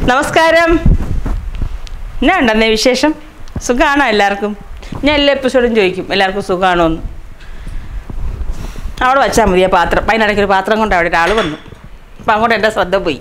നമസ്കാരം എന്നാ ഉണ്ടെന്നേ വിശേഷം സുഖമാണോ എല്ലാവർക്കും ഞാൻ എല്ലാ എപ്പിസോഡും ചോദിക്കും എല്ലാവർക്കും സുഖമാണോ എന്ന് അവിടെ വെച്ചാൽ മതി ആ പാത്രം അതിനിടയ്ക്ക് ഒരു പാത്രം കൊണ്ട് അവിടെ ഒരാൾ വന്നു അപ്പം അങ്ങോട്ട് എൻ്റെ ശ്രദ്ധ പോയി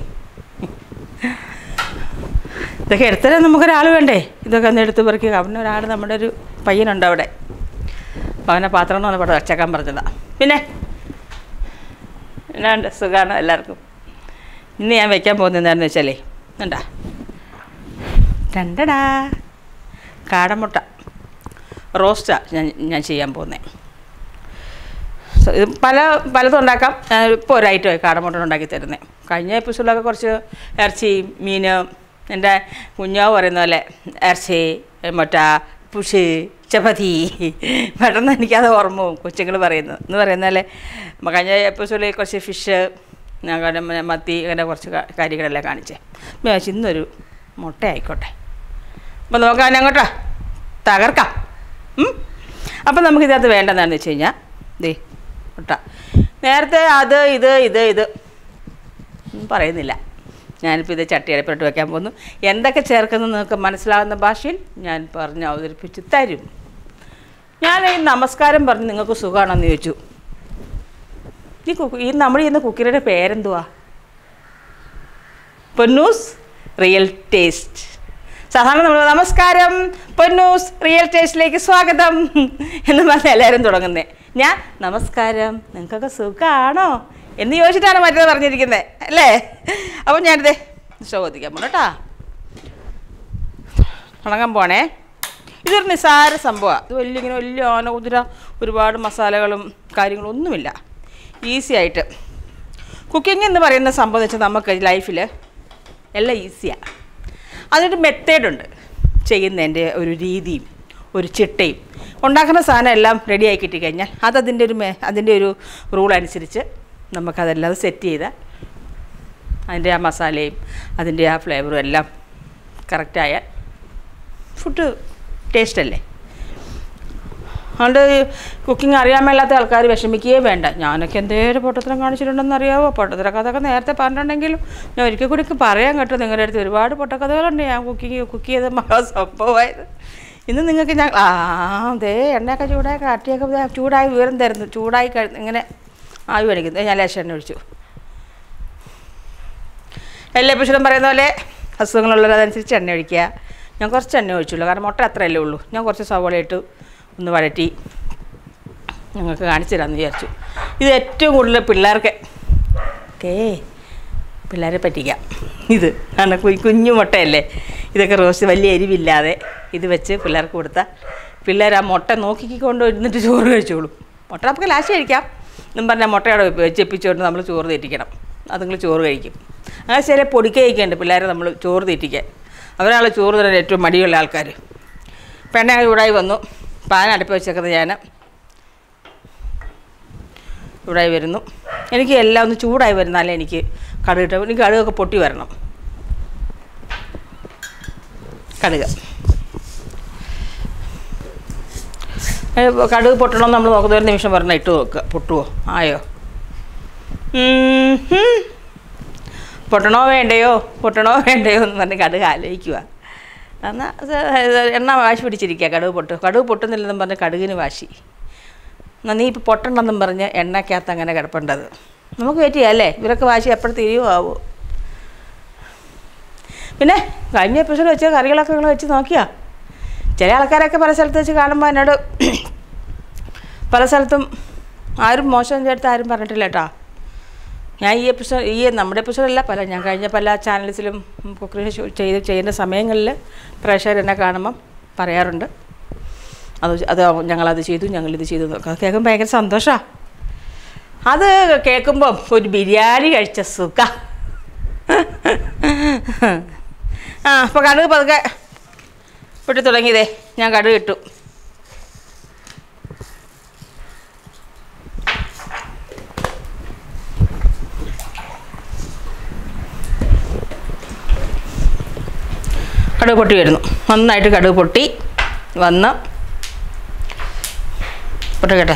ഇതൊക്കെ എടുത്തരാൻ നമുക്കൊരാൾ വേണ്ടേ ഇതൊക്കെ ഒന്ന് എടുത്ത് പെറുക്കി അവന് ഒരാൾ നമ്മുടെ ഒരു പയ്യനുണ്ട് അവിടെ അപ്പോൾ അവനെ പാത്രം എന്ന് പറഞ്ഞപ്പോൾ വച്ചേക്കാൻ പറഞ്ഞതാണ് പിന്നെ എന്നാണ്ട് സുഖമാണ് എല്ലാവർക്കും ഇന്ന് ഞാൻ വെക്കാൻ പോകുന്നത് എന്താണെന്ന് വെച്ചാലേ എന്താ രണ്ടടാ കാടമുട്ട റോസ്റ്റാണ് ഞാൻ ഞാൻ ചെയ്യാൻ പോകുന്നത് ഇത് പല പലതും ഉണ്ടാക്കാം ഞാൻ ഇപ്പോൾ ഒരു ഐറ്റമായി കാടമുട്ട ഉണ്ടാക്കി തരുന്നത് കഴിഞ്ഞ എപ്പിസോഡിലൊക്കെ കുറച്ച് ഇറച്ചി മീൻ എൻ്റെ കുഞ്ഞാവ് പറയുന്ന പോലെ ഇറച്ചി മുട്ട പുഷ് ചപ്പാത്തി പെട്ടെന്ന് എനിക്കത് ഓർമ്മ പോകും കൊച്ചുങ്ങൾ പറയുന്നത് എന്ന് പറയുന്ന പോലെ കഴിഞ്ഞ എപ്പിസോഡിൽ കുറച്ച് ഫിഷ് അങ്ങനെ മത്തി അങ്ങനെ കുറച്ച് കാ- കാര്യങ്ങളെല്ലാം കാണിച്ചേ ഞാൻ വിചാരിച്ചു ഇന്നൊരു മുട്ട ആയിക്കോട്ടെ അപ്പോൾ നോക്കാം അങ്ങോട്ടാ തകർക്കാം ഉം? അപ്പം നമുക്ക് ഇതിനകത്ത് വേണ്ടതെന്ന് വെച്ച് കഴിഞ്ഞാൽ ദേ മുട്ട നേരത്തെ അത് ഇത് ഇത് ഇത് ഒന്നും പറയുന്നില്ല ഞാനിപ്പോൾ ഇത് ചട്ടിയടപ്പിട്ട് വെക്കാൻ പോകുന്നു എന്തൊക്കെ ചേർക്കുന്നു നിങ്ങൾക്ക് മനസ്സിലാവുന്ന ഭാഷയിൽ ഞാൻ പറഞ്ഞ് അവതരിപ്പിച്ച് തരും ഞാൻ ഈ നമസ്കാരം പറഞ്ഞ് നിങ്ങൾക്ക് സുഖമാണെന്ന് ചോദിച്ചു ഈ കുക്ക് ഈ നമ്മൾ ചെയ്യുന്ന കുക്കിയുടെ പേരെന്തുവാ പൊന്നൂസ് റിയൽ ടേസ്റ്റ് സാധാരണ നമ്മൾ നമസ്കാരം പൊന്നൂസ് റിയൽ ടേസ്റ്റിലേക്ക് സ്വാഗതം എന്ന് പറഞ്ഞ് എല്ലാവരും തുടങ്ങുന്നത് ഞാൻ നമസ്കാരം നിങ്ങൾക്കൊക്കെ സുഖമാണോ എന്ന് ചോദിച്ചിട്ടാണ് മറ്റേത് പറഞ്ഞിരിക്കുന്നത് അല്ലേ അപ്പം ഞാനിതേ ചോദിക്കാൻ പോണു കേട്ടാ തുടങ്ങാൻ പോണേ ഇതൊരു നിസ്സാര സംഭവമാണ് ഇത് വലിയ ഇങ്ങനെ വലിയ ആന കുതിര ഒരുപാട് മസാലകളും കാര്യങ്ങളും ഒന്നുമില്ല ഈസി ആയിട്ട് കുക്കിംഗ് എന്ന് പറയുന്ന സംഭവം എന്ന് വെച്ചാൽ നമുക്ക് ലൈഫിൽ എല്ലാം ഈസിയാണ് അതിനൊരു മെത്തേഡുണ്ട് ചെയ്യുന്നതിൻ്റെ ഒരു രീതിയും ഒരു ചിട്ടയും ഉണ്ടാക്കുന്ന സാധനം എല്ലാം റെഡിയായി കിട്ടിക്കഴിഞ്ഞാൽ അത് അതിൻ്റെ ഒരു മെ അതിൻ്റെ ഒരു റൂൾ അനുസരിച്ച് നമുക്കതെല്ലാം സെറ്റ് ചെയ്ത് അതിൻ്റെ ആ മസാലയും അതിൻ്റെ ആ ഫ്ലേവറും എല്ലാം കറക്റ്റായ ഫുഡ് ടേസ്റ്റ് അല്ലേ അതുകൊണ്ട് കുക്കിംഗ് അറിയാൻ മേലാത്ത ആൾക്കാർ വിഷമിക്കുകയേ വേണ്ട ഞാനൊക്കെ എന്തേലും പൊട്ടത്തരം കാണിച്ചിട്ടുണ്ടെന്ന് അറിയാവോ പൊട്ടത്തര കഥയൊക്കെ നേരത്തെ പറഞ്ഞിട്ടുണ്ടെങ്കിലും ഞാൻ ഒരിക്കൽ കൂടി ഒക്കെ പറയാൻ കേട്ടോ നിങ്ങളുടെ അടുത്ത് ഒരുപാട് പൊട്ടക്കഥകളുണ്ട് ഞാൻ കുക്കിങ് കുക്ക് ചെയ്ത മഹാ സംഭവമായത് ഇന്ന് നിങ്ങൾക്ക് ഞാൻ ആ ദേ എണ്ണയൊക്കെ ചൂടായി കാട്ടിയൊക്കെ ദേ ചൂടായി വിവരം തരുന്നു ചൂടായി കഴി ഇങ്ങനെ ആവി മേടിക്കുന്നു ഞാൻ ലേശം എണ്ണ ഒഴിച്ചു എല്ലാ എപ്പിസോഡും പറയുന്ന പോലെ അസുഖങ്ങളുള്ളതനുസരിച്ച് എണ്ണ ഒഴിക്കുക ഞാൻ കുറച്ച് എണ്ണ ഒഴിച്ചുള്ളൂ കാരണം മുട്ട അത്രയല്ലേ ഉള്ളൂ ഞാൻ കുറച്ച് സവോള ഇട്ട് ഒന്ന് വഴറ്റി ഞങ്ങൾക്ക് കാണിച്ചു തരാമെന്ന് വിചാരിച്ചു ഇത് ഏറ്റവും കൂടുതൽ പിള്ളേർക്ക് ഓക്കേ പിള്ളേരെ പറ്റിക്കാം ഇത് കാരണം കു- കുഞ്ഞു മുട്ടയല്ലേ ഇതൊക്കെ റോസ്റ്റ് വലിയ എരിവില്ലാതെ ഇത് വെച്ച് പിള്ളേർക്ക് കൊടുത്താൽ പിള്ളേർ ആ മുട്ട നോക്കിക്കൊണ്ട് ഇരുന്നിട്ട് ചോറ് കഴിച്ചോളും മുട്ട നമുക്ക് ലാസ്റ്റ് കഴിക്കാം എന്നും പറഞ്ഞാൽ മുട്ടയോടെ വെച്ചെപ്പിച്ചുകൊണ്ട് നമ്മൾ ചോറ് തെറ്റിക്കണം അതുങ്ങൾ ചോറ് കഴിക്കും അങ്ങനെ ചില പൊടിക്കയൊക്കെയുണ്ട് പിള്ളേരെ നമ്മൾ ചോറ് തെറ്റിക്കാൻ അവരാണ് ചോറ് തരാൻ ഏറ്റവും മടിയുള്ള ആൾക്കാർ പെണ്ണ ചൂടായി വന്നു പാൻ അടുപ്പ് വെച്ചേക്കുന്നത് ഞാൻ ചൂടായി വരുന്നു എനിക്ക് എല്ലാം ഒന്ന് ചൂടായി വരുന്നാലേ എനിക്ക് കടുക് ഇട്ട എനിക്ക് കടുകൊക്കെ പൊട്ടി വരണം കടുക് ഏ, കടുക് പൊട്ടണമെന്ന് നമ്മൾ നോക്കുന്ന ഒരു നിമിഷം പറഞ്ഞാൽ ഇട്ട് നോക്കുക പൊട്ടുവോ ആയോ ഉം, ഹും. പൊട്ടണോ വേണ്ടയോ പൊട്ടണോ വേണ്ടയോ എന്ന് പറഞ്ഞ് കടുക് ആലോചിക്കുക എന്നാൽ എണ്ണ വാശി പിടിച്ചിരിക്കുക കടുക് പൊട്ട് കടുക് പൊട്ടുന്നില്ലെന്നും പറഞ്ഞ് കടുകിന് വാശി എന്നാൽ നീ ഇപ്പോൾ പൊട്ടണ്ടെന്നും പറഞ്ഞ് എണ്ണയ്ക്കകത്ത് അങ്ങനെ കിടപ്പേണ്ടത് നമുക്ക് വെയിറ്റ് ചെയ്യാം അല്ലേ ഇവരൊക്കെ വാശി എപ്പോഴും തിരിയോ ആവോ പിന്നെ കഴിഞ്ഞ എപ്പിസോഡ് വെച്ച കറികളൊക്കെ നിങ്ങൾ വെച്ച് നോക്കിയാ ചില ആൾക്കാരൊക്കെ പല സ്ഥലത്ത് വെച്ച് കാണുമ്പോൾ എന്നോട് പല സ്ഥലത്തും ആരും മോശം ചേർത്ത് ആരും പറഞ്ഞിട്ടില്ല കേട്ടോ ഞാൻ ഈ എപ്പിസോഡ് ഈ നമ്മുടെ എപ്പിസോഡല്ല പല ഞാൻ കഴിഞ്ഞ പല ചാനൽസിലും കുക്കറി ഷോ ചെയ്ത് ചെയ്യുന്ന സമയങ്ങളിൽ പ്രേക്ഷകർ എന്നെ കാണുമ്പം പറയാറുണ്ട് അത് അത് ഞങ്ങളത് ചെയ്തു ഞങ്ങളിത് ചെയ്തു എന്നൊക്കെ. അത് കേൾക്കുമ്പോൾ ഭയങ്കര സന്തോഷമാണ് അത് കേൾക്കുമ്പം ഒരു ബിരിയാണി കഴിച്ച സുഖ ആ അപ്പോൾ കടുക് പതുക്കെ വിട്ട് തുടങ്ങിയതേ ഞാൻ കടുക് ഇട്ടു കടുക് പൊട്ടി വരുന്നു നന്നായിട്ട് കടുക് പൊട്ടി വന്ന് പൊട്ടക്കട്ടെ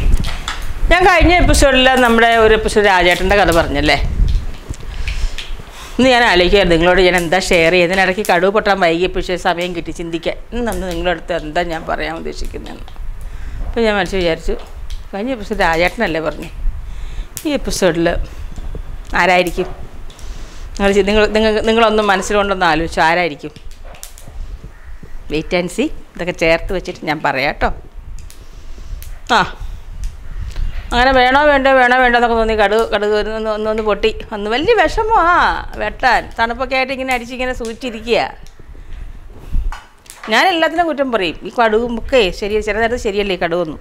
ഞാൻ കഴിഞ്ഞ എപ്പിസോഡിൽ നമ്മുടെ ഒരു എപ്പിസോഡ് രാജേട്ടൻ്റെ കഥ പറഞ്ഞല്ലേ ഇന്ന് ഞാൻ ആലോചിക്കുമായിരുന്നു നിങ്ങളോട് ഞാൻ എന്താ ഷെയർ ചെയ്ത് ഇതിനിടയ്ക്ക് കടുവ് പൊട്ടാൻ വൈകിയപ്പോഴേ സമയം കിട്ടി ചിന്തിക്കാൻ ഇന്നന്ന് നിങ്ങളുടെ അടുത്ത് എന്താ ഞാൻ പറയാൻ ഉദ്ദേശിക്കുന്നതെന്ന് അപ്പോൾ ഞാൻ മനസ്സിൽ വിചാരിച്ചു കഴിഞ്ഞ എപ്പിസോഡ് രാജേട്ടനല്ലേ പറഞ്ഞു ഈ എപ്പിസോഡിൽ ആരായിരിക്കും നിങ്ങൾ ചി- നിങ്ങൾ നിങ്ങൾ നിങ്ങളൊന്നും മനസ്സിലുണ്ടെന്ന് ആലോചിച്ചു ആരായിരിക്കും വെയിറ്റ് ആൻഡ് സി ഇതൊക്കെ ചേർത്ത് വെച്ചിട്ട് ഞാൻ പറയാം കേട്ടോ ആ അങ്ങനെ വേണോ വേണ്ടോ വേണോ വേണ്ടോ എന്നൊക്കെ തോന്നി കടുക് കടുക് ഒന്ന് ഒന്ന് ഒന്ന് ഒന്ന് പൊട്ടി ഒന്ന് വലിയ വിഷമോ ആ വെട്ടാൻ തണുപ്പൊക്കെ ആയിട്ട് ഇങ്ങനെ അടിച്ചിങ്ങനെ സൂചിച്ചിരിക്കുക ഞാൻ എല്ലാത്തിനും കുറ്റം പറയും ഈ കടുകും ഒക്കെ ശരി ചില നേരത്ത് ശരിയല്ലേ ഈ കടുകൊന്നും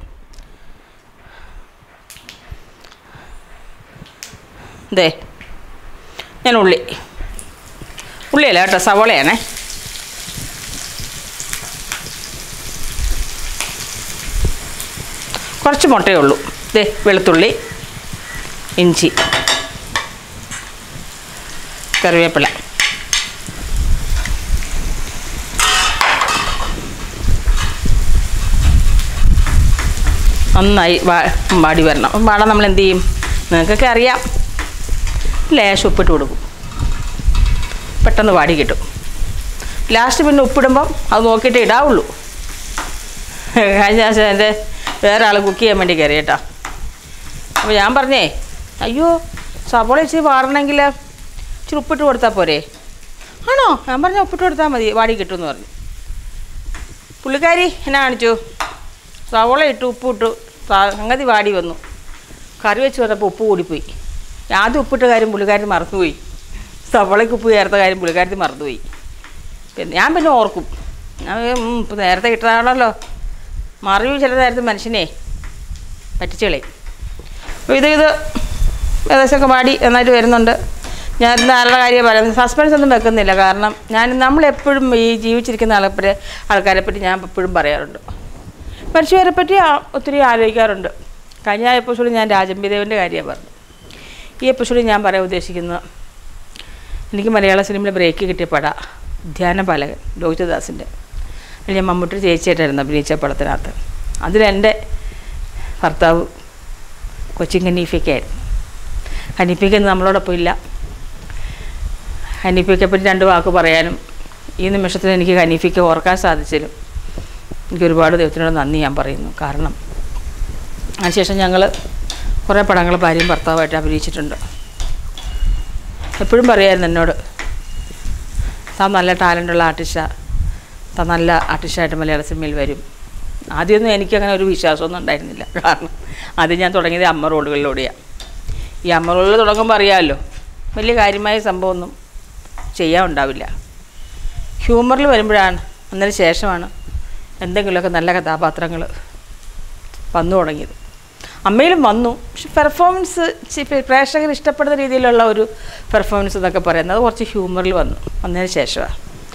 ദേ ഞാൻ ഉള്ളി ഉള്ളിയല്ല കേട്ടോ സവോളയാണേ കുറച്ച് മുട്ടയേ ഉള്ളൂ ദേ വെളുത്തുള്ളി ഇഞ്ചി കറിവേപ്പില നന്നായി വാ വാടി വരണം അപ്പം വാടാൻ നമ്മൾ എന്ത് ചെയ്യും നിങ്ങൾക്കൊക്കെ അറിയാം ലേശം ഉപ്പിട്ട് കൊടുക്കും പെട്ടെന്ന് വാടി കിട്ടും ലാസ്റ്റ് പിന്നെ ഉപ്പിടുമ്പം അത് നോക്കിയിട്ട് ഇടാവുള്ളൂ കഴിഞ്ഞ ആഴ്ച എൻ്റെ വേറെ ആൾ കുക്ക് ചെയ്യാൻ വേണ്ടി കയറി കേട്ടോ അപ്പോൾ ഞാൻ പറഞ്ഞേ അയ്യോ സവോള ഇച്ചിരി വാടണമെങ്കിൽ ഇച്ചിരി ഉപ്പിട്ട് കൊടുത്താൽ പോരെ ആണോ ഞാൻ പറഞ്ഞ ഉപ്പിട്ട് കൊടുത്താൽ മതി വാടി കിട്ടുമെന്ന് പറഞ്ഞു പുള്ളിക്കാരി എന്നെ കാണിച്ചു സവോള ഇട്ടു ഉപ്പ് ഇട്ടു സാ- സംഗതി വാടി വന്നു കറി വെച്ച് വന്നപ്പോൾ ഉപ്പ് കൂടിപ്പോയി ആദ്യം ഉപ്പിട്ട കാര്യം പുള്ളിക്കാരി മറന്നുപോയി സവോളയ്ക്ക് ഉപ്പ് ചേർത്ത കാര്യം പുള്ളിക്കാരത്തി മറന്നുപോയി പിന്നെ ഞാൻ പിന്നെ ഓർക്കും ഞാൻ ഉം, ഇപ്പം നേരത്തെ ഇട്ടതാണല്ലോ മറിവ് ചില നേരത്തെ മനുഷ്യനെ പറ്റിച്ചുകളയും അപ്പോൾ ഇത് ഇത് ഏകദേശമൊക്കെ പാടി നന്നായിട്ട് വരുന്നുണ്ട് ഞാൻ ഇന്ന് ആരുടെ കാര്യം പറയുന്നത് സസ്പെൻസ് ഒന്നും വെക്കുന്നില്ല കാരണം ഞാൻ നമ്മളെപ്പോഴും ഈ ജീവിച്ചിരിക്കുന്ന ആളെ ആൾക്കാരെ പറ്റി ഞാൻ എപ്പോഴും പറയാറുണ്ട് മനുഷ്യരെ പറ്റി ആ- ഒത്തിരി ആലോചിക്കാറുണ്ട് കഴിഞ്ഞ എപ്പിസോഡിൽ ഞാൻ രാജംബിദേവൻ്റെ കാര്യമാണ് പറഞ്ഞു ഈ എപ്പിസോഡിൽ ഞാൻ പറയാൻ ഉദ്ദേശിക്കുന്നത് എനിക്ക് മലയാള സിനിമയിൽ ബ്രേക്ക് കിട്ടിയ പട ധ്യാനപാലകൻ ലോഹിതദാസിൻ്റെ അതിൽ ഞാൻ മമ്മൂട്ടി ചേച്ചിയായിട്ടായിരുന്നു അഭിനയിച്ച പടത്തിനകത്ത് അതിലെൻ്റെ ഭർത്താവ് കൊച്ചിൻ ഹനീഫയ്ക്കായിരുന്നു ഹനീഫയ്ക്ക് ഇന്ന് നമ്മളോടൊപ്പം ഇല്ല ഹനീഫയ്ക്കെ പറ്റി രണ്ട് വാക്ക് പറയാനും ഈ നിമിഷത്തിൽ എനിക്ക് ഹനീഫയ്ക്ക് ഓർക്കാൻ സാധിച്ചതിലും എനിക്ക് ഒരുപാട് ദൈവത്തിനോട് നന്ദി ഞാൻ പറയുന്നു കാരണം അതിനുശേഷം ഞങ്ങൾ കുറേ പടങ്ങൾ ഭാര്യയും ഭർത്താവുമായിട്ട് അഭിനയിച്ചിട്ടുണ്ട് എപ്പോഴും പറയായിരുന്നു എന്നോട് താൻ നല്ല ടാലൻ്റുള്ള ആർട്ടിസ്റ്റാണ് താൻ നല്ല ആർട്ടിസ്റ്റായിട്ട് മലയാള സിനിമയിൽ വരും ആദ്യമൊന്നും എനിക്കങ്ങനെ ഒരു വിശ്വാസമൊന്നും ഉണ്ടായിരുന്നില്ല കാരണം ആദ്യം ഞാൻ തുടങ്ങിയത് അമ്മ റോഡുകളിലൂടെയാണ് ഈ അമ്മ റോഡിൽ തുടങ്ങുമ്പോൾ അറിയാമല്ലോ വലിയ കാര്യമായ സംഭവമൊന്നും ചെയ്യാൻ ഉണ്ടാവില്ല ഹ്യൂമറിൽ വരുമ്പോഴാണ് അതിന് ശേഷമാണ് എന്തെങ്കിലുമൊക്കെ നല്ല കഥാപാത്രങ്ങൾ വന്നു തുടങ്ങിയത് അമ്മയിലും വന്നു പക്ഷെ പെർഫോമൻസ് പ്രേക്ഷകർ ഇഷ്ടപ്പെടുന്ന രീതിയിലുള്ള ഒരു പെർഫോമൻസ് എന്നൊക്കെ പറയുന്നത് അത് കുറച്ച് ഹ്യൂമറിൽ വന്നു വന്നതിന് ശേഷമാണ്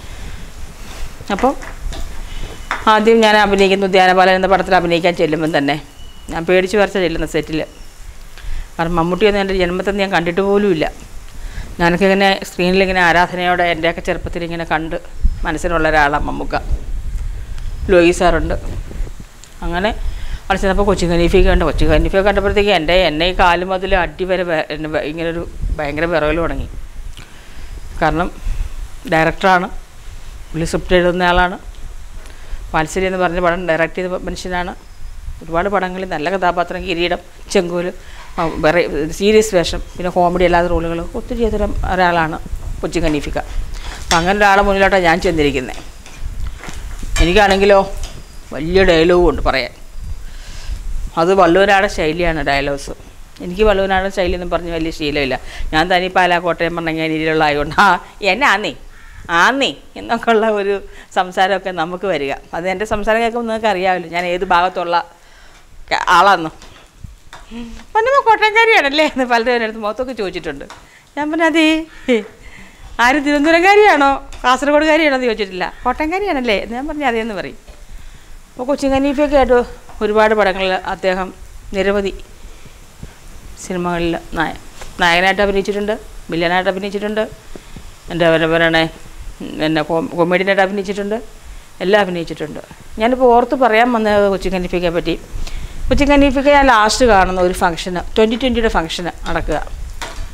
അപ്പോൾ ആദ്യം ഞാൻ അഭിനയിക്കുന്നു ധ്യാനപാലൻ എന്ന പടത്തിൽ അഭിനയിക്കാൻ ചെല്ലുമ്പം തന്നെ ഞാൻ പേടിച്ച് വരച്ച ചെല്ലുന്ന സെറ്റിൽ കാരണം മമ്മൂട്ടിയൊന്നും എൻ്റെ ജന്മത്തിൽ ഞാൻ കണ്ടിട്ട് പോലുമില്ല ഞാനൊക്കെ ഇങ്ങനെ സ്ക്രീനിൽ ഇങ്ങനെ ആരാധനയോടെ എൻ്റെയൊക്കെ ചെറുപ്പത്തിൽ ഇങ്ങനെ കണ്ട് മനസ്സിലുള്ള ഒരാളാണ് മമ്മൂക്ക ലോയി സാറുണ്ട് അങ്ങനെ അവിടെ ചെന്നപ്പോൾ കൊച്ചി ഖനീഫി കണ്ട് കൊച്ചി ഖനീഫിയെ കണ്ടപ്പോഴത്തേക്ക് എൻ്റെ എന്നെ ഈ കാല് മുതൽ അടി വരെ വേ- എന്നെ വേ- ഇങ്ങനൊരു ഭയങ്കര വിറകൽ തുടങ്ങി കാരണം ഡയറക്ടറാണ് പുള്ളി സ്ക്രിപ്റ്റ് എഴുതുന്ന ആളാണ് വാത്സല്യം എന്ന് പറഞ്ഞ പടം ഡയറക്റ്റ് ചെയ്ത മനുഷ്യനാണ് ഒരുപാട് പടങ്ങളിൽ നല്ല കഥാപാത്രം കിരീടം ചെങ്കോല് ആ, വേറെ സീരിയസ് വേഷം പിന്നെ കോമഡി അല്ലാത്ത റോളുകൾ ഒത്തിരി തരം ഒരാളാണ് കൊച്ചി ഖനീഫിക്ക അപ്പം അങ്ങനെ ഒരാളെ മുന്നിലോട്ടാണ് ഞാൻ ചെന്നിരിക്കുന്നത് എനിക്കാണെങ്കിലോ വലിയ ഡയലോഗും ഉണ്ട് പറയാൻ അത് വള്ളുവനാട് ശൈലിയാണ് ഡയലോഗ്സ് എനിക്ക് വള്ളുവനാട് ശൈലി എന്ന് പറഞ്ഞ് വലിയ ശീലമില്ല ഞാൻ തനി പാലാ കോട്ടയം പറഞ്ഞങ്ങാനിയിലുള്ള ആയതുകൊണ്ട് ആ എന്നെ ആന്നേ ആന്നേ എന്നൊക്കെ ഉള്ള ഒരു സംസാരമൊക്കെ നമുക്ക് വരിക അത് എൻ്റെ സംസാരം കേൾക്കുമ്പോൾ നിങ്ങൾക്ക് അറിയാമല്ലോ ഞാൻ ഏത് ഭാഗത്തുള്ള ക- ആളാന്ന് പൊന്നമ്മ കോട്ടയംകാരിയാണല്ലേ എന്ന് പലരും എൻ്റെ അടുത്ത് മുഖത്തൊക്കെ ചോദിച്ചിട്ടുണ്ട് ഞാൻ പറഞ്ഞു അതേ ആരും തിരുവനന്തപുരംകാരിയാണോ കാസർഗോഡുകാരിയാണോ എന്ന് ചോദിച്ചിട്ടില്ല കോട്ടയംകാരിയാണല്ലേ എന്ന് ഞാൻ പറഞ്ഞു അതേന്ന് പറയും അപ്പോൾ കൊച്ചിൻ ഖനീഫയൊക്കെ ആയിട്ട് ഒരുപാട് പടങ്ങളിൽ അദ്ദേഹം നിരവധി സിനിമകളിൽ നായ നായകനായിട്ട് അഭിനയിച്ചിട്ടുണ്ട് വില്ലനായിട്ട് അഭിനയിച്ചിട്ടുണ്ട് എൻ്റെ അവരെ പറയണേ എന്നെ കൊമേഡിയനായിട്ട് അഭിനയിച്ചിട്ടുണ്ട് എല്ലാം അഭിനയിച്ചിട്ടുണ്ട് ഞാനിപ്പോൾ ഓർത്ത് പറയാൻ വന്നത് കൊച്ചിൻ ഖനീഫയ്ക്കെ പറ്റി കൊച്ചിൻ ഖനീഫയ്ക്ക് ഞാൻ ലാസ്റ്റ് കാണുന്ന ഒരു ഫംഗ്ഷന് ട്വൻറ്റി ട്വൻറ്റിയുടെ ഫംഗ്ഷന് നടക്കുക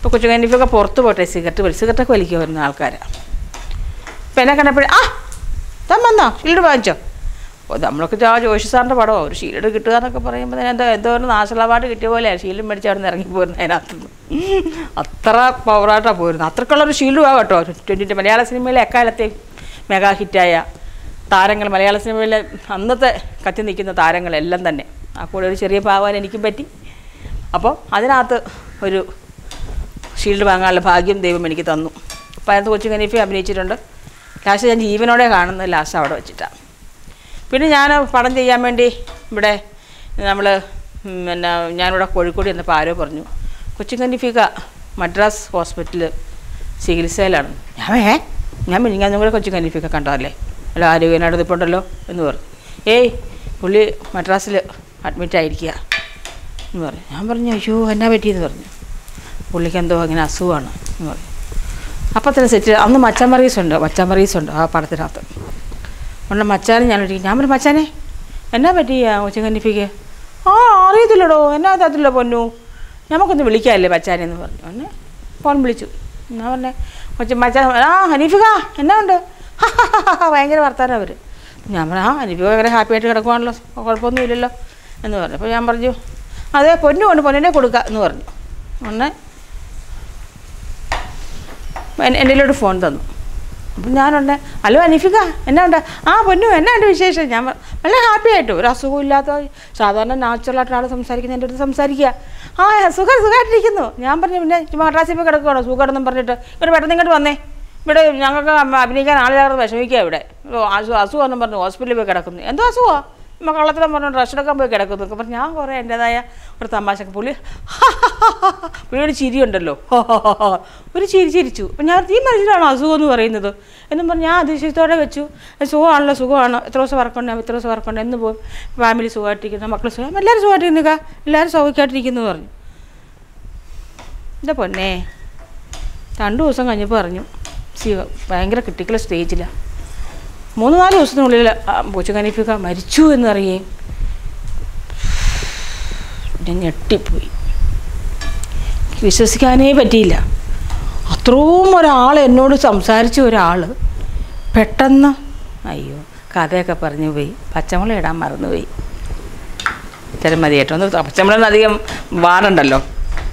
ഇപ്പോൾ കൊച്ചു കന്നിഫൊക്കെ പുറത്ത് പോട്ടെ സിഗരറ്റ് വലി സിഗരറ്റൊക്കെ വലിക്കുക വരുന്ന ആൾക്കാരാണ് ഇപ്പം എന്നെ കണ്ടപ്പോഴേ ആ താൻ വന്നോ ഷീൽഡ് വാങ്ങിച്ചോ അപ്പോൾ നമ്മളൊക്കെ ആ ജോഷി സാറിൻ്റെ പടമോ ഒരു ഷീൽഡ് കിട്ടുക എന്നൊക്കെ പറയുമ്പോൾ തന്നെ എന്തോ എന്തോ ഒരു നാഷണൽ അവാർഡ് കിട്ടിയ പോലെയാണ് ഷീൽഡ് മേടിച്ച് അവിടെ നിന്ന് ഇറങ്ങി പോരുന്നത് അതിനകത്തുനിന്ന് അത്ര പവറായിട്ടാണ് പോരുന്നത് അത്രക്കുള്ളൊരു ഷീൽഡ് ആകാം കേട്ടോ ട്വൻറ്റിൻ്റെ മലയാള സിനിമയിലെ എക്കാലത്തെ മെഗാ ഹിറ്റായ താരങ്ങൾ മലയാള സിനിമയിലെ അന്നത്തെ കത്തി നിൽക്കുന്ന താരങ്ങളെല്ലാം തന്നെ ആ കൂടെ ഒരു ചെറിയ പാവാൻ എനിക്കും പറ്റി അപ്പോൾ അതിനകത്ത് ഒരു ഷീൽഡ് വാങ്ങാനുള്ള ഭാഗ്യം ദൈവം എനിക്ക് തന്നു അപ്പോൾ അതിനകത്ത് കൊച്ചു കനീഫി അഭിനയിച്ചിട്ടുണ്ട് ലാസ്റ്റ് ഞാൻ ജീവനോടെ കാണുന്നത് ലാസ്റ്റ് അവിടെ വെച്ചിട്ടാണ് പിന്നെ ഞാൻ പടം ചെയ്യാൻ വേണ്ടി ഇവിടെ നമ്മൾ പിന്നെ ഞാനിവിടെ കോഴിക്കോട് ചെന്നപ്പോൾ ആരോ പറഞ്ഞു കൊച്ചു കന്നിഫിക മദ്രാസ് ഹോസ്പിറ്റലിൽ ചികിത്സയിലാണ് ഞാൻ ഏ ഞാൻ മിനിങ്ങാന്നും കൂടെ കൊച്ചു കന്നിഫിക കണ്ടതല്ലേ അല്ല ആരോഗ്യനായിട്ട് ഇപ്പോൾ ഉണ്ടല്ലോ എന്ന് പറഞ്ഞു ഏയ് പുള്ളി മദ്രാസിൽ അഡ്മിറ്റ് ആയിരിക്കുക എന്ന് പറഞ്ഞു ഞാൻ പറഞ്ഞു അയ്യോ എന്നാ പറ്റിയെന്ന് പറഞ്ഞു പുള്ളിക്ക് എന്തോ അങ്ങനെ അസുഖമാണ് എന്ന് പറഞ്ഞു അപ്പം തന്നെ സെറ്റ് അന്ന് മച്ചാൻ മറീസ് ഉണ്ട് മച്ചാൻ മറീസ് ഉണ്ട് ആ പടത്തിനകത്ത് ഉണ്ട് മച്ചാനെ ഞാൻ വിളിക്കും ഞാൻ പറഞ്ഞു മച്ചാനെ എന്നാ പറ്റി കൊച്ചുകന്നിപ്പിക്ക് ആ അറിയത്തില്ലടോ എന്നാ അതില്ല പൊന്നു നമുക്കൊന്ന് വിളിക്കാമല്ലേ മച്ചാനെ എന്ന് പറഞ്ഞു എന്നെ ഫോൺ വിളിച്ചു ഞാൻ പറഞ്ഞേ കൊച്ചു മച്ചാൻ ആ ഹനീഫിക എന്നാ ഉണ്ട് ഭയങ്കര വർത്താനം അവർ ഞാൻ പറഞ്ഞു ആ ഹനീഫിക ഭയങ്കര ഹാപ്പി ആയിട്ട് കിടക്കുവാണല്ലോ കുഴപ്പമൊന്നുമില്ലല്ലോ എന്ന് പറഞ്ഞു അപ്പോൾ ഞാൻ പറഞ്ഞു അതെ പൊന്നു കൊണ്ട് പൊന്നിനെ കൊടുക്കുക എന്ന് പറഞ്ഞു ഒന്ന് എൻ്റെ ഒരു ഫോൺ തന്നു അപ്പം ഞാനുണ്ട് ഹലോ അനിഫിക എന്നാ ഉണ്ട് ആ പൊന്നു എന്നാ ഉണ്ട് വിശേഷം ഞാൻ പറ- വളരെ ഹാപ്പി ആയിട്ട് ഒരു അസുഖവും ഇല്ലാത്ത സാധാരണ നാച്ചുറലായിട്ട് ആൾ സംസാരിക്കുന്ന എൻ്റെ അടുത്ത് സംസാരിക്കുക ആ സുഖം സുഖമായിട്ടിരിക്കുന്നു ഞാൻ പറഞ്ഞു പിന്നെ ചുമ്മാ മദ്രാസിൽ പോയി കിടക്കുകയാണോ സുഖമാണെന്നും പറഞ്ഞിട്ട് ഇവിടെ പെട്ടെന്ന് ഇങ്ങോട്ട് വന്നേ ഇവിടെ ഞങ്ങൾക്ക് അമ്മ- അഭിനയിക്കാൻ ആളില്ലാതെ വിഷമിക്കുക ഇവിടെ ഓ, അസു അസുഖമെന്നും പറഞ്ഞു ഹോസ്പിറ്റലിൽ പോയി കിടക്കുന്നു എന്തോ അസുഖമാണ് നമ്മൾ കള്ളത്തിലും പറഞ്ഞു റഷ് എടുക്കാൻ പോയി കിടക്കുന്നു ഒക്കെ പറഞ്ഞു ഞാൻ കുറേ എൻ്റെതായ ഒരു തമാശക്ക് പുള്ളി പുള്ളി ഒരു ചിരിയുണ്ടല്ലോ ഒരു ചിരി ചിരിച്ചു അപ്പം ഞാൻ ഈ മനുഷ്യനാണോ അസുഖം എന്ന് പറയുന്നത് എന്നും പറഞ്ഞ് ഞാൻ അതിശയത്തോടെ വെച്ചു സുഖമാണല്ലോ സുഖമാണ് എത്ര ദിവസം വർക്കുണ്ട് എത്ര ദിവസം വർക്കുണ്ട് എന്ന് പോകും ഫാമിലി സുഖമായിട്ടിരിക്കുന്നു മക്കൾ സുഖം എല്ലാവരും സുഖമായിട്ടിരിക്കുക എല്ലാവരും സൗഖ്യമായിട്ടിരിക്കുന്നു എന്ന് പറഞ്ഞു എൻ്റെ പൊന്നേ രണ്ട് ദിവസം കഴിഞ്ഞപ്പോൾ പറഞ്ഞു സി ഭയങ്കര ക്രിട്ടിക്കൽ സ്റ്റേജിലാണ് മൂന്ന് നാല് ദിവസത്തിനുള്ളിൽ പൂച്ച കനിഫിക്ക മരിച്ചു എന്നറിയുകയും ഞാൻ ഞെട്ടിപ്പോയി വിശ്വസിക്കാനേ പറ്റിയില്ല അത്രയും ഒരാൾ എന്നോട് സംസാരിച്ച ഒരാൾ പെട്ടെന്ന് അയ്യോ കഥയൊക്കെ പറഞ്ഞു പോയി പച്ചമുളക് ഇടാൻ മറന്നുപോയി ചില മതി കേട്ടോ ഒന്ന് പച്ചമുളകിന് അധികം വാറുണ്ടല്ലോ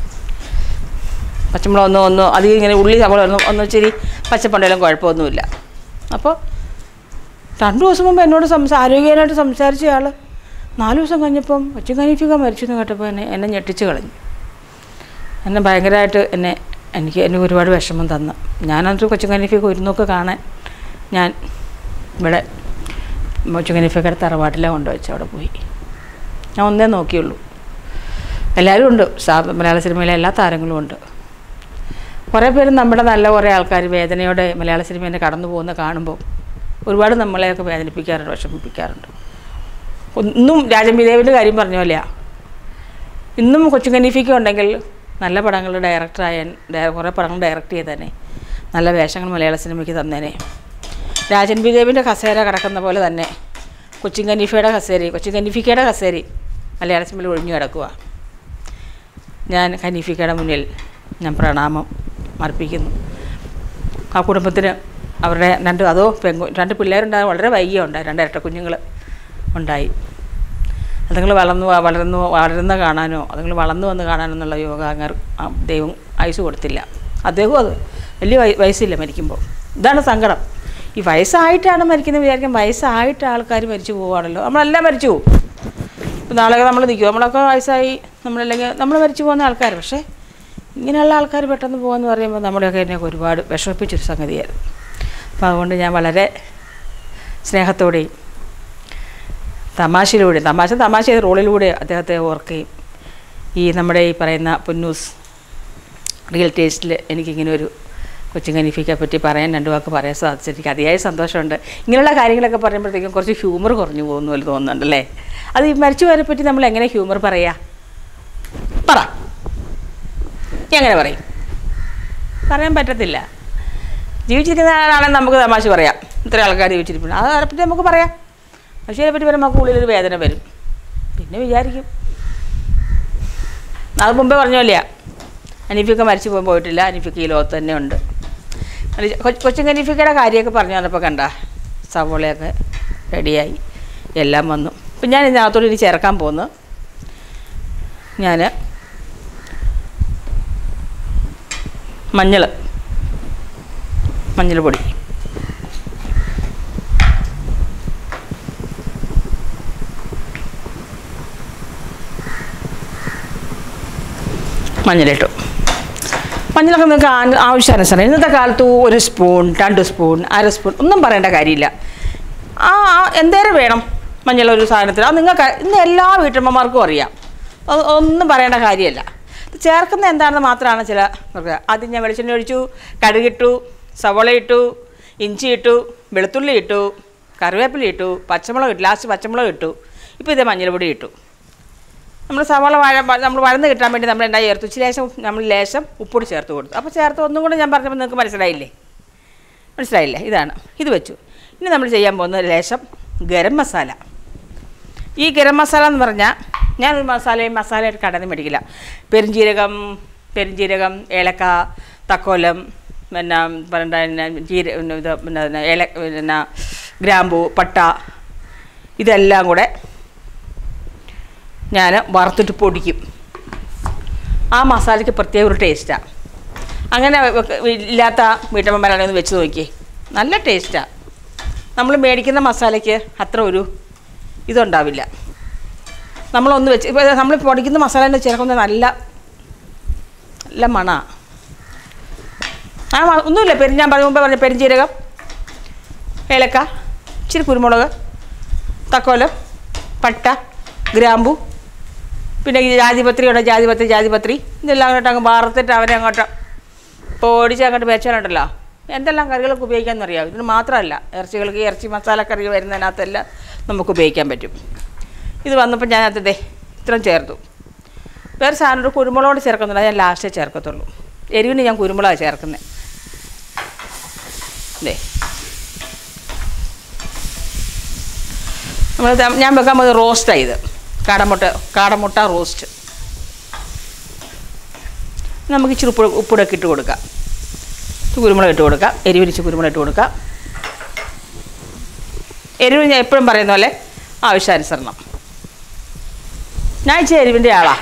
പച്ചമുളക് ഒന്ന് ഒന്ന് അധികം ഇങ്ങനെ ഉള്ളി സവള ഒന്ന് ഒന്ന് ഇച്ചിരി പച്ചപ്പുണ്ടെങ്കിലും കുഴപ്പമൊന്നുമില്ല അപ്പോൾ രണ്ട് ദിവസം മുമ്പ് എന്നോട് സംസാ ആരോഗ്യമായിട്ട് സംസാരിച്ച ആൾ നാല് ദിവസം കഴിഞ്ഞപ്പം കൊച്ചു കനീഫിക മരിച്ചു എന്ന് കേട്ടപ്പോൾ എന്നെ എന്നെ ഞെട്ടിച്ച് കളഞ്ഞു എന്നെ ഭയങ്കരമായിട്ട് എന്നെ എനിക്ക് എന്നെ ഒരുപാട് വിഷമം തന്നു ഞാനത് കൊച്ചു കനീഫിക ഒരു നോക്ക് കാണാൻ ഞാൻ ഇവിടെ കൊച്ചു കനീഫിക്കയുടെ തറവാട്ടിലാണ് കൊണ്ടുവച്ച് അവിടെ പോയി ഞാൻ ഒന്നേ നോക്കിയുള്ളൂ എല്ലാവരും ഉണ്ട് സാ മലയാള സിനിമയിലെ എല്ലാ താരങ്ങളും ഉണ്ട് കുറേ പേര് നമ്മുടെ നല്ല കുറേ ആൾക്കാർ വേദനയോടെ മലയാള സിനിമേനെ കടന്നു പോകുന്ന കാണുമ്പോൾ ഒരുപാട് നമ്മളെയൊക്കെ വേദനിപ്പിക്കാറുണ്ട് വിഷമിപ്പിക്കാറുണ്ട് ഒന്നും രാജൻ വിദേവിൻ്റെ കാര്യം പറഞ്ഞ പോലെയാ ഇന്നും കൊച്ചു കനീഫിക്ക ഉണ്ടെങ്കിൽ നല്ല പടങ്ങൾ ഡയറക്ടറായ ഡയ- കുറേ പടങ്ങൾ ഡയറക്റ്റ് ചെയ്തേനെ നല്ല വേഷങ്ങൾ മലയാള സിനിമയ്ക്ക് തന്നേനെ രാജൻ വിദേവിൻ്റെ കസേര കിടക്കുന്ന പോലെ തന്നെ കൊച്ചിൻ കനീഫയുടെ കസേരി കൊച്ചിൻ കനീഫിക്കയുടെ കസേരി മലയാള സിനിമയിൽ ഒഴിഞ്ഞു കിടക്കുക ഞാൻ ഖനീഫിക്കയുടെ മുന്നിൽ ഞാൻ പ്രണാമം അർപ്പിക്കുന്നു ആ കുടുംബത്തിന് അവരുടെ രണ്ട് അതോ പെങ്കു രണ്ട് പിള്ളേരുണ്ടായി വളരെ വൈകിയ ഉണ്ടായി രണ്ട് ഇരട്ട കുഞ്ഞുങ്ങൾ ഉണ്ടായി അതുങ്ങൾ വളർന്നു വളർന്നു വളരുന്ന കാണാനോ അതുങ്ങൾ വളർന്നു വന്ന് കാണാനോ എന്നുള്ള യോഗ അങ്ങർ ആ ദൈവം ആയുസ് കൊടുത്തില്ല അദ്ദേഹവും അത് വലിയ വയ വയസ്സില്ല മരിക്കുമ്പോൾ ഇതാണ് സങ്കടം ഈ വയസ്സായിട്ടാണ് മരിക്കുന്നത് വിചാരിക്കും വയസ്സായിട്ട് ആൾക്കാർ മരിച്ചു പോവുകയാണല്ലോ നമ്മളെല്ലാം മരിച്ചു പോകും ഇപ്പം നാളെ നമ്മൾ നിൽക്കും നമ്മളൊക്കെ വയസ്സായി നമ്മളല്ലെങ്കിൽ നമ്മൾ മരിച്ചു പോകുന്ന ആൾക്കാർ പക്ഷേ ഇങ്ങനെയുള്ള ആൾക്കാർ പെട്ടെന്ന് പോകുമെന്ന് പറയുമ്പോൾ നമ്മുടെയൊക്കെ എന്നെ ഒരുപാട് വിഷമിപ്പിച്ചൊരു സംഗതിയായിരുന്നു അപ്പോൾ അതുകൊണ്ട് ഞാൻ വളരെ സ്നേഹത്തോടെയും തമാശയിലൂടെ തമാശ തമാശ റോളിലൂടെ അദ്ദേഹത്തെ ഓർക്കുകയും ഈ നമ്മുടെ ഈ പറയുന്ന പൊന്നൂസ് റിയൽ ടേസ്റ്റിൽ എനിക്കിങ്ങനെ ഒരു കൊച്ചിൻ കനീഫിക്കെ പറ്റി പറയാൻ രണ്ട് വാക്ക് പറയാൻ സാധിച്ചത് എനിക്ക് അതിയായ സന്തോഷമുണ്ട് ഇങ്ങനെയുള്ള കാര്യങ്ങളൊക്കെ പറയുമ്പോഴത്തേക്കും കുറച്ച് ഹ്യൂമർ കുറഞ്ഞു പോകുന്ന പോലെ തോന്നുന്നുണ്ടല്ലേ അത് ഈ മരിച്ചുപോയതിനെ പറ്റി നമ്മൾ എങ്ങനെ ഹ്യൂമർ പറയാ പറ ഞാൻ എങ്ങനെ പറയും പറയാൻ പറ്റത്തില്ല ജീവിച്ചിരിക്കുന്ന ആളാണെങ്കിൽ നമുക്ക് തമാശ പറയാം ഇത്ര ആൾക്കാർ ജീവിച്ചിരിപ്പുണ്ട് അത് അതിനെപ്പറ്റി നമുക്ക് പറയാം പക്ഷേ അതിനെപ്പറ്റി വരുമ്പോൾ നമുക്ക് ഉള്ളിലൊരു വേദന വരും പിന്നെ വിചാരിക്കും അത് മുമ്പേ പറഞ്ഞ പോലെയാ അനീഫിക്ക മരിച്ചു പോകാൻ പോയിട്ടില്ല അനീഫിക്ക ഈ ലോകത്ത് തന്നെ ഉണ്ട് കൊച്ചു അനീഫിക്കയുടെ കാര്യമൊക്കെ പറഞ്ഞു വന്നപ്പോൾ കണ്ട സവോളയൊക്കെ റെഡിയായി എല്ലാം വന്നു അപ്പം ഞാൻ ഇതിനകത്തോട് ഇനി ചേർക്കാൻ പോകുന്നു ഞാൻ മഞ്ഞൾ മഞ്ഞൾ പൊടി മഞ്ഞളിട്ടു മഞ്ഞളൊക്കെ നിങ്ങൾക്ക് ആ- ആവശ്യാനുസരണം ഇന്നത്തെ കാലത്ത് ഒരു സ്പൂൺ രണ്ട് സ്പൂൺ അര സ്പൂൺ ഒന്നും പറയേണ്ട കാര്യമില്ല ആ ആ, എന്തേരം വേണം മഞ്ഞൾ ഒരു സാധനത്തിന് അത് നിങ്ങൾക്ക് ഇന്ന് എല്ലാ വീട്ടമ്മമാർക്കും അറിയാം അത് ഒന്നും പറയേണ്ട കാര്യമല്ല ഇത് ചേർക്കുന്ന എന്താണെന്ന് മാത്രമാണ് ചില പറയുക ആദ്യം ഞാൻ വെളിച്ചെണ്ണ ഒഴിച്ചു കടുകിട്ടു സവോള ഇട്ടു ഇഞ്ചി ഇട്ടു വെളുത്തുള്ളി ഇട്ടു കറിവേപ്പില ഇട്ടു പച്ചമുളക് ഇട്ടു ലാസ്റ്റ് പച്ചമുളക് ഇട്ടു ഇപ്പോൾ ഇതേ മഞ്ഞൾപ്പൊടി ഇട്ടു നമ്മൾ സവാള വഴ നമ്മൾ വഴന്ന് കിട്ടാൻ വേണ്ടി നമ്മൾ എന്താ ചേർത്തു ഇച്ചിരി ലേശം നമ്മൾ ലേശം ഉപ്പൊടി ചേർത്ത് കൊടുത്തു അപ്പോൾ ചേർത്ത് ഒന്നും കൂടെ ഞാൻ പറഞ്ഞപ്പോൾ നിങ്ങൾക്ക് മനസ്സിലായില്ലേ മനസ്സിലായില്ലേ ഇതാണ് ഇത് വെച്ചു ഇനി നമ്മൾ ചെയ്യാൻ പോകുന്നത് ലേശം ഗരം മസാല ഈ ഗരം മസാല എന്ന് പറഞ്ഞാൽ ഞാനൊരു മസാലയും മസാലയായിട്ട് കടന്ന് മേടിക്കില്ല പെരുംജീരകം പെരുംജീരകം ഏലക്ക തക്കോലം പിന്നെ പറയണ്ട പിന്നെ ജീര പിന്നെ ഇത് പിന്നെ പിന്നെ ഏല പിന്നെ ഗ്രാമ്പു പട്ട ഇതെല്ലാം കൂടെ ഞാൻ വറുത്തിട്ട് പൊടിക്കും ആ മസാലയ്ക്ക് പ്രത്യേക ഒരു ടേസ്റ്റാണ് അങ്ങനെ വെക്ക- ഇല്ലാത്ത വീട്ടമ്മമാരാണെങ്കിൽ ഒന്ന് വെച്ച് നോക്കിയേ നല്ല ടേസ്റ്റാണ് നമ്മൾ മേടിക്കുന്ന മസാലയ്ക്ക് അത്ര ഒരു ഇതുണ്ടാവില്ല നമ്മളൊന്ന് വെച്ച് ഇപ്പോൾ നമ്മൾ പൊടിക്കുന്ന മസാലേൻ്റെ ചേർക്കുന്നത് നല്ല നല്ല മണമാണ് ആ മ- ഒന്നുമില്ല പെരു ഞാൻ പറഞ്ഞ മുമ്പേ പറഞ്ഞ പെരുംജീരകം ഏലക്ക ഇച്ചിരി കുരുമുളക് തക്കോലം പട്ട ഗ്രാമ്പു പിന്നെ ഈ ജാതിപത്രിയുടെ ജാതിപത്രി ജാതിപത്രി ഇതെല്ലാം അങ്ങോട്ട് അങ്ങ് വറുത്തിട്ട് അവനെ അങ്ങോട്ട് പൊടിച്ച് അങ്ങോട്ട് വെച്ചാലുണ്ടല്ലോ എന്തെല്ലാം കറികളൊക്കെ ഉപയോഗിക്കാമെന്നറിയാം ഇതിന് മാത്രമല്ല ഇറച്ചികൾക്ക് ഇറച്ചി മസാല കറി വരുന്നതിനകത്തെല്ലാം നമുക്ക് ഉപയോഗിക്കാൻ പറ്റും ഇത് വന്നപ്പോൾ ഞാൻ അത് ദേ ഇത്രയും ചേർത്തു വേറെ സാധനം ഒരു കുരുമുളകോട് ചേർക്കുന്നില്ല ഞാൻ ലാസ്റ്റേ ചേർക്കത്തുള്ളൂ എരിവിന് ഞാൻ കുരുമുളകാണ് ചേർക്കുന്നത് ദേ നമ്മൾ ത- ഞാൻ വെക്കാൻ പോകുന്നത് റോസ്റ്റാണ് ഇത് കാടമുട്ട കാടമുട്ട റോസ്റ്റ് നമുക്ക് ഇച്ചിരി ഉപ്പ് ഉപ്പിടൊക്കെ ഇട്ട് കൊടുക്കാം ഇച്ചിരി കുരുമുളക് ഇട്ട് കൊടുക്കാം എരിവിരിച്ച് കുരുമുളക് ഇട്ട് കൊടുക്കാം എരിവ് ഞാൻ എപ്പോഴും പറയുന്ന പോലെ ആവശ്യാനുസരണം ഞാൻ ഇച്ചിരി എരിവിൻ്റെ ആളാണ്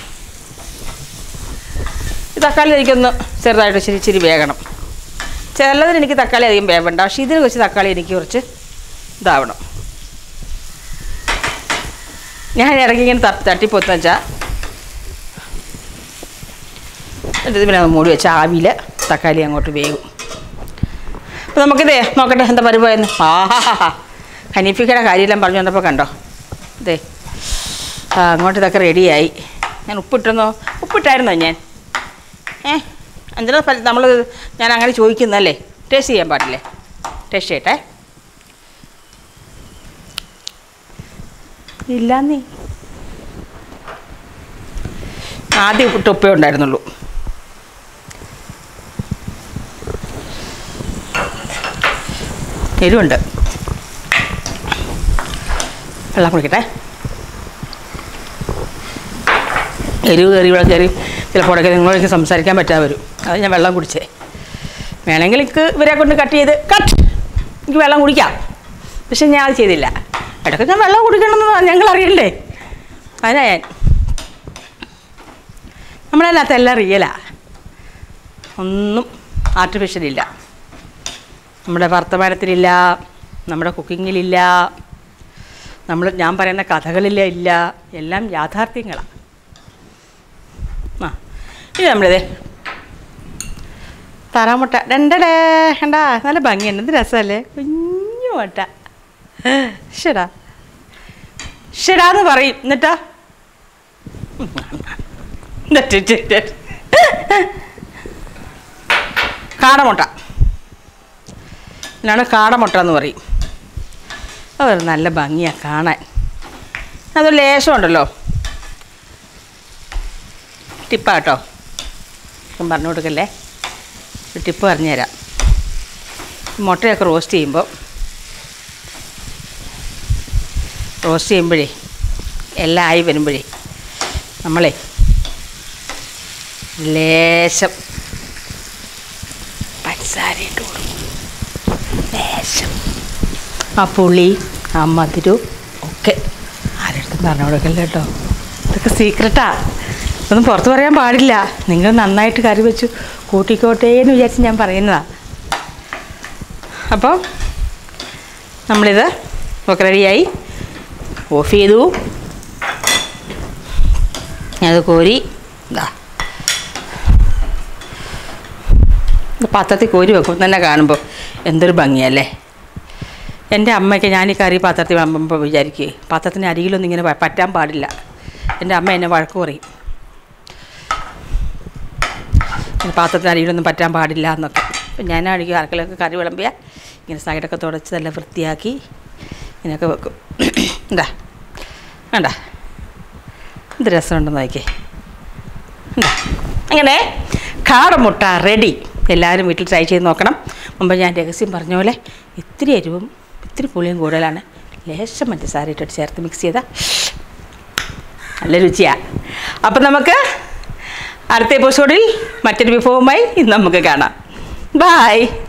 ഈ തക്കാളി എനിക്കൊന്ന് ചെറുതായിട്ട് ഇച്ചിരി ഇച്ചിരി വേകണം ചിലതിന് എനിക്ക് തക്കാളി അധികം വേവണ്ട പക്ഷേ ഇതിന് വെച്ച് തക്കാളി എനിക്ക് കുറച്ച് ഇതാവണം ഞാൻ ഇടയ്ക്ക് ഇങ്ങനെ തട്ടി തട്ടിപ്പൊത്തെന്ന് വെച്ചാൽ എന്നിട്ട് പിന്നെ അത് മൂടി വെച്ച ആവിയിൽ തക്കാളി അങ്ങോട്ട് വേകും അപ്പോൾ നമുക്കിതേ നോക്കട്ടെ എന്താ പരിപാടി ആഹാ ഹനീഫിക്കയുടെ കാര്യമെല്ലാം പറഞ്ഞു വന്നപ്പോൾ കണ്ടോ ഇതേ ആ അങ്ങോട്ട് ഇതൊക്കെ റെഡിയായി ഞാൻ ഉപ്പിട്ടെന്നോ ഉപ്പിട്ടായിരുന്നോ ഞാൻ ഏ എന്തിനാ നമ്മൾ ഞാൻ അങ്ങനെ ചോദിക്കുന്നല്ലേ ടേസ്റ്റ് ചെയ്യാൻ പാടില്ലേ ടേസ്റ്റ് ചെയ്യട്ടെ ഇല്ല നീ ആദ്യം ഉപ്പിട്ട് ഉപ്പേ ഉണ്ടായിരുന്നുള്ളൂ എരിവുണ്ട് വെള്ളം കുടിക്കട്ടെ എരിവ് കയറി ഇവിടെ കയറി ചിലപ്പോൾ ഇടയ്ക്ക് നിങ്ങളൊക്കെ സംസാരിക്കാൻ പറ്റാതെ വരും അത് ഞാൻ വെള്ളം കുടിച്ചേ വേണമെങ്കിൽ എനിക്ക് ഇവരെ കൊണ്ട് കട്ട് ചെയ്ത് കട്ട് എനിക്ക് വെള്ളം കുടിക്കാം പക്ഷെ ഞാൻ അത് ചെയ്തില്ല ഇടയ്ക്ക് ഞാൻ വെള്ളം കുടിക്കണമെന്ന് ഞങ്ങൾ അറിയണ്ടേ അതിനാ ഞാൻ നമ്മളതിനകത്ത് എല്ലാം റിയലാ ഒന്നും ആർട്ടിഫിഷ്യൽ ഇല്ല നമ്മുടെ വർത്തമാനത്തിലില്ല നമ്മുടെ കുക്കിങ്ങിലില്ല നമ്മൾ ഞാൻ പറയുന്ന കഥകളില്ല ഇല്ല എല്ലാം യാഥാർത്ഥ്യങ്ങളാണ് ആ ഇനി നമ്മളിതേ താറാമുട്ട രണ്ടടേ കണ്ടാ നല്ല ഭംഗിയുണ്ട് എന്ത് രസമല്ലേ കുഞ്ഞു മുട്ട ഷെടാ ഷെടാന്ന് പറയും എന്നിട്ടാ എന്നിട്ട് കാടമുട്ട ഇതിനാണ് കാടമുട്ട എന്ന് പറയും അത് നല്ല ഭംഗിയാണ് കാണാൻ അതൊരു ലേശം ഉണ്ടല്ലോ ടിപ്പാട്ടോ ഞാൻ പറഞ്ഞു കൊടുക്കല്ലേ ഒരു ടിപ്പ് പറഞ്ഞുതരാം മുട്ടയൊക്കെ റോസ്റ്റ് ചെയ്യുമ്പോൾ റോസ്റ്റ് ചെയ്യുമ്പോഴേ എല്ലാം ആയി വരുമ്പോഴേ നമ്മളെ ലേശം പഞ്ചസാര ഇട്ട് കൊടുക്കും ലേശം ആ പുളി ആ മധുരവും ഒക്കെ ആരെടുത്തും പറഞ്ഞു കൊടുക്കല്ല കേട്ടോ ഇതൊക്കെ സീക്രട്ടാ ഒന്നും പുറത്ത് പറയാൻ പാടില്ല നിങ്ങൾ നന്നായിട്ട് കറി വെച്ചു കൂട്ടിക്കോട്ടേ എന്ന് വിചാരിച്ച് ഞാൻ പറയുന്നതാണ് അപ്പോൾ നമ്മളിത് ഒക്കെ റെഡിയായി ഓഫ് ചെയ്തു അത് കോരി ഇതാ ഇത് പാത്രത്തിൽ കോരി വെക്കും തന്നെ കാണുമ്പോൾ എന്തൊരു ഭംഗിയല്ലേ എൻ്റെ അമ്മയ്ക്ക് ഞാൻ ഈ കറി പാത്രത്തിൽ വിളമ്പുമ്പോൾ വിചാരിക്കുക പാത്രത്തിന് അരികിലൊന്നും ഇങ്ങനെ പ- പറ്റാൻ പാടില്ല എൻ്റെ അമ്മ എന്നെ വഴക്ക് പറയും ഇങ്ങനെ പാത്രത്തിന് അരികിലൊന്നും പറ്റാൻ പാടില്ല എന്നൊക്കെ അപ്പം ഞാനാണെങ്കിൽ ആർക്കെങ്കിലൊക്കെ കറി വിളമ്പിയാൽ ഇങ്ങനെ സൈഡൊക്കെ തുടച്ച് നല്ല വൃത്തിയാക്കി ഇങ്ങനെയൊക്കെ വെക്കും എന്താ വേണ്ട എന്ത് രസമുണ്ടെന്ന് നോക്കിയേ എന്താ അങ്ങനെ കാടമുട്ട റെഡി എല്ലാവരും വീട്ടിൽ ട്രൈ ചെയ്ത് നോക്കണം മുമ്പ് ഞാൻ രഹസ്യം പറഞ്ഞ പോലെ ഇത്തിരി എരിവും ഇത്തിരി പുളിയും കൂടുതലാണ് ലേശം പഞ്ചസാര ഇട്ടിട്ട് ചേർത്ത് മിക്സ് ചെയ്താൽ നല്ല രുചിയാണ് അപ്പം നമുക്ക് അടുത്ത എപ്പിസോഡിൽ മറ്റൊരു വിഭവമായി നമുക്ക് കാണാം ബായ്